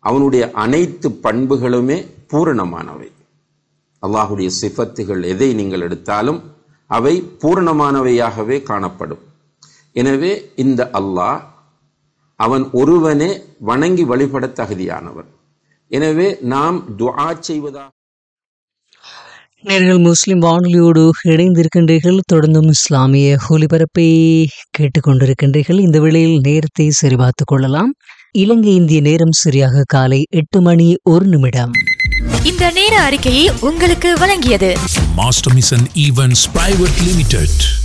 அவனுடைய அனைத்து பண்புகளுமே பூரணமானவை அல்லாஹுடைய சிஃபத்துகள் எதை நீங்கள் எடுத்தாலும் அவை பூரணமானவையாகவே காணப்படும் எனவே இந்த அல்லாஹ் அவன் ஒருவனே வணங்கி வழிபட தகுதியானவன் எனவே நாம் துஆ செய்வதா நேர்கள் முஸ்லிம் வானொலியோடு இணைந்திருக்கின்றீர்கள் தொடர்ந்தும் இஸ்லாமிய ஒலிபரப்பை கேட்டுக்கொண்டிருக்கின்றீர்கள் இந்த வேளையில் நேரத்தை சரிபார்த்துக் கொள்ளலாம் இலங்கை இந்திய நேரம் சரியாக காலை எட்டு மணி ஒரு நிமிடம் இந்த நேர அறிக்கையை உங்களுக்கு வழங்கியது Master Mission Events Private Limited.